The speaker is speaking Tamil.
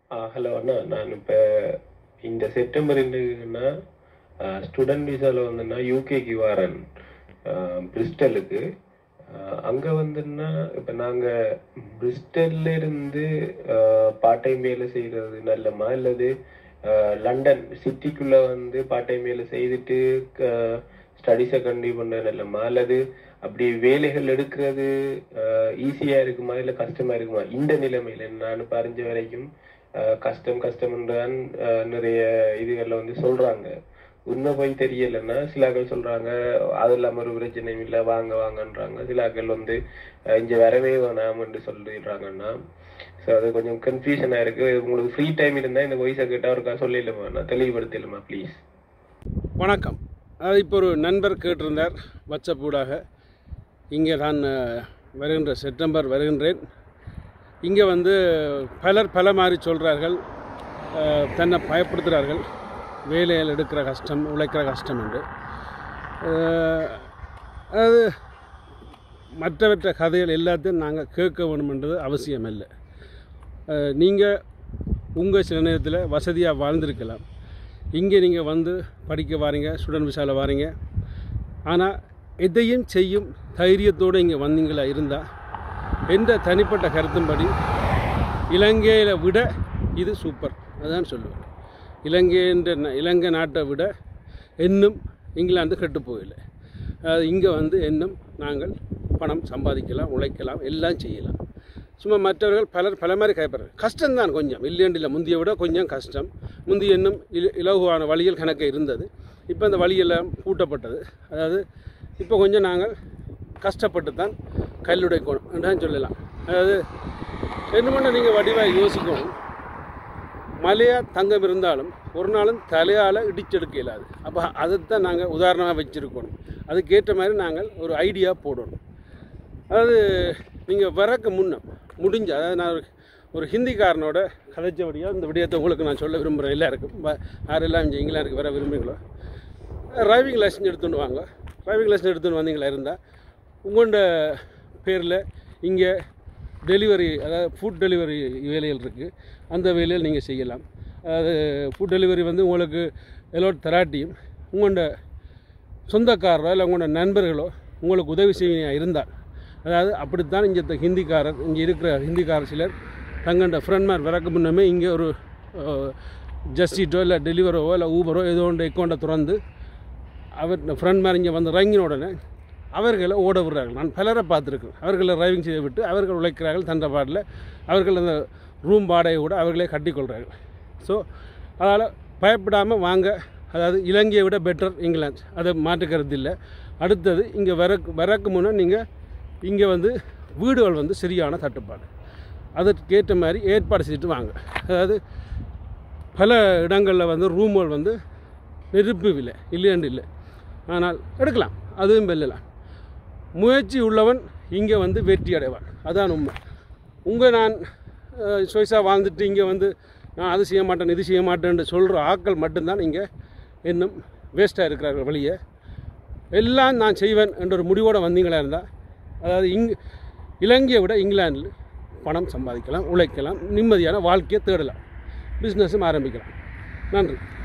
ஹலோ அண்ணா நான் இப்போ இந்த செப்டம்பர் என்னன்னா ஸ்டூடெண்ட் விசாவில் வந்துன்னா யூகேக்கு வரேன் பிரிஸ்டலுக்கு அங்கே வந்துன்னா இப்போ நாங்கள் பிரிஸ்டல்ல இருந்து பார்ட் டைம் வேலை செய்கிறது நல்லமா இல்லது லண்டன் சிட்டிக்குள்ளே வந்து பார்ட் டைம் வேலை செய்துட்டு ஸ்டடீஸை கண்டினியூ பண்ண நல்லமா அல்லது அப்படி வேலைகள் எடுக்கிறது ஈஸியா இருக்குமா இல்ல கஷ்டமா இருக்குமா இந்த நிலைமையில நான் பறிஞ்ச வரைக்கும் அஹ், கஷ்டம் கஷ்டம்ன்றான் அஹ், நிறைய இதுகள்ல வந்து சொல்றாங்க உண்மை போய் தெரியலன்னா சிலாக்கள் சொல்றாங்க அது இல்லாம ஒரு பிரச்சனையும் இல்ல வாங்க வாங்கன்றாங்க சிலாக்கள் வந்து அஹ், இங்க வரவே வேணாம்னு சொல்லிடுறாங்கன்னா ஸோ அது கொஞ்சம் கன்ஃபியூஷனா இருக்கு உங்களுக்கு ஃப்ரீ டைம் இருந்தா இந்த வாய்ஸை கேட்டா ஒருக்கா சொல்லிடலாமா நான் தெளிவுபடுத்திடலாமா ப்ளீஸ் வணக்கம் அது இப்போ ஒரு நண்பர் கேட்டிருந்தார் வாட்ஸ்அப் ஊடாக இங்கே நான் அஹ், வருகின்ற செப்டம்பர் வருகின்றேன் இங்கே வந்து பலர் பல மாதிரி சொல்கிறார்கள் அஹ், தன்னை பயப்படுத்துகிறார்கள் வேலையில் எடுக்கிற கஷ்டம் உழைக்கிற கஷ்டம் என்று அஹ், அது மற்றவற்ற கதைகள் எல்லாத்தையும் நாங்கள் கேட்க வேணுமென்றது அவசியம் இல்லை நீங்கள் உங்கள் சில நேரத்தில் வசதியாக வாழ்ந்திருக்கலாம் இங்கே நீங்கள் வந்து படிக்க வாரீங்க ஸ்டூடெண்ட் விசாவில் வாரீங்க ஆனால் எதையும் செய்யும் தைரியத்தோடு இங்கே வந்தீங்களா இருந்தால் எந்த தனிப்பட்ட கருத்தும்படி இலங்கையில் விட இது சூப்பர் அதான் சொல்லுவேன் இலங்கை என்ற ந- இலங்கை நாட்டை விட இன்னும் இங்கிலாந்து கெட்டு போகலை அது இங்கே வந்து இன்னும் நாங்கள் பணம் சம்பாதிக்கலாம் உழைக்கலாம் எல்லாம் செய்யலாம் சும்மா மற்றவர்கள் பலர் பல மாதிரி கைப்படுறாங்க கஷ்டம்தான் கொஞ்சம் இல்லையண்டில் முந்திய விட கொஞ்சம் கஷ்டம் முந்தைய இன்னும் இல இலகுவான வழியில் கணக்கு இருந்தது இப்போ அந்த வழியெல்லாம் பூட்டப்பட்டது அதாவது இப்போ கொஞ்சம் நாங்கள் கஷ்டப்பட்டு தான் கல்லுடைக்கணும் என்றான் சொல்லலாம் அதாவது என்ன பண்ண நீங்கள் வடிவாக யோசிக்கணும் மலையாக தங்கம் இருந்தாலும் ஒரு நாளும் தலையால் இடிச்செடுக்க இயலாது அப்போ அதைத்தான் நாங்கள் உதாரணமாக வச்சுருக்கணும் அதுக்கேற்ற மாதிரி நாங்கள் ஒரு ஐடியா போடணும் அதாவது நீங்கள் வரக்கு முன்ன முடிஞ்ச அதாவது நான் ஒரு ஒரு ஹிந்திக்காரனோட கதைச்சபடியாக இந்த விடயத்தை உங்களுக்கு நான் சொல்ல விரும்புகிறேன் எல்லாருக்கும் வ- யாரெல்லாம் இங்கே இங்கிலாந்துக்கு வர விரும்புகிறீங்களோ டிரைவிங் லைசன்ஸ் எடுத்துன்னு வாங்க டிரைவிங் லைசன்ஸ் எடுத்துன்னு வந்தீங்களா இருந்தால் உங்களோட பேரில் இங்கே டெலிவரி அதாவது ஃபுட் டெலிவரி வேலைகள் இருக்குது அந்த வேலையில் நீங்கள் செய்யலாம் அதாவது ஃபுட் டெலிவரி வந்து உங்களுக்கு எலோட் தராட்டியும் உங்களோட சொந்தக்காரரோ இல்லை உங்களோட நண்பர்களோ உங்களுக்கு உதவி செய்ய இருந்தால் அதாவது அப்படித்தான் இங்கே இந்த ஹிந்திக்காரர் இங்கே இருக்கிற ஹிந்திக்காரர் சிலர் தங்கண்ட ஃப்ரெண்ட்மார் வரக்கு முன்னமே இங்கே ஒரு ஜஸ்டிட்டோ இல்லை டெலிவரோ இல்லை ஊபரோ ஏதோ ஒன்று அக்கௌண்ட்டை திறந்து அவர் ஃப்ரெண்ட் மாதிரி இங்கே வந்து இறங்கின உடனே அவர்களை ஓட விடுறார்கள் நான் பலரை பார்த்துருக்கேன் அவர்களை டிரைவிங் செய்து விட்டு அவர்கள் உழைக்கிறார்கள் தன்ற பாட்டில் அவர்கள் அந்த ரூம் வாடகை கூட அவர்களே கட்டிக்கொள்கிறார்கள் ஸோ அதனால் பயப்படாமல் வாங்க அதாவது இலங்கையை விட பெட்டர் இங்கிலாந்து அதை மாற்றுக்கிறது இல்லை அடுத்தது இங்கே வரக்கு வரக்கு முன்னே நீங்கள் இங்கே வந்து வீடுகள் வந்து சரியான தட்டுப்பாடு அதற்கேற்ற மாதிரி ஏற்பாடு செய்துட்டு வாங்க அதாவது பல இடங்களில் வந்து ரூம்கள் வந்து நெருப்பு விலை இல்லையாண்டு இல்லை ஆனால் எடுக்கலாம் அதுவும் வெல்லலாம் முயற்சி உள்ளவன் இங்கே வந்து வெற்றி அடைவான் அதான் உண்மை உங்கள் நான் சொய்ஸாக வாழ்ந்துட்டு இங்கே வந்து நான் அது செய்ய மாட்டேன் இது செய்ய மாட்டேன்னு சொல்கிற ஆட்கள் மட்டும்தான் இங்கே இன்னும் வேஸ்ட்டாக இருக்கிறார்கள் வெளியே எல்லாம் நான் செய்வேன் என்ற ஒரு முடிவோடு வந்தீங்களா இருந்தால் அதாவது இங் இலங்கையை விட இங்கிலாந்தில் பணம் சம்பாதிக்கலாம் உழைக்கலாம் நிம்மதியான வாழ்க்கையை தேடலாம் பிஸ்னஸும் ஆரம்பிக்கலாம் நன்றி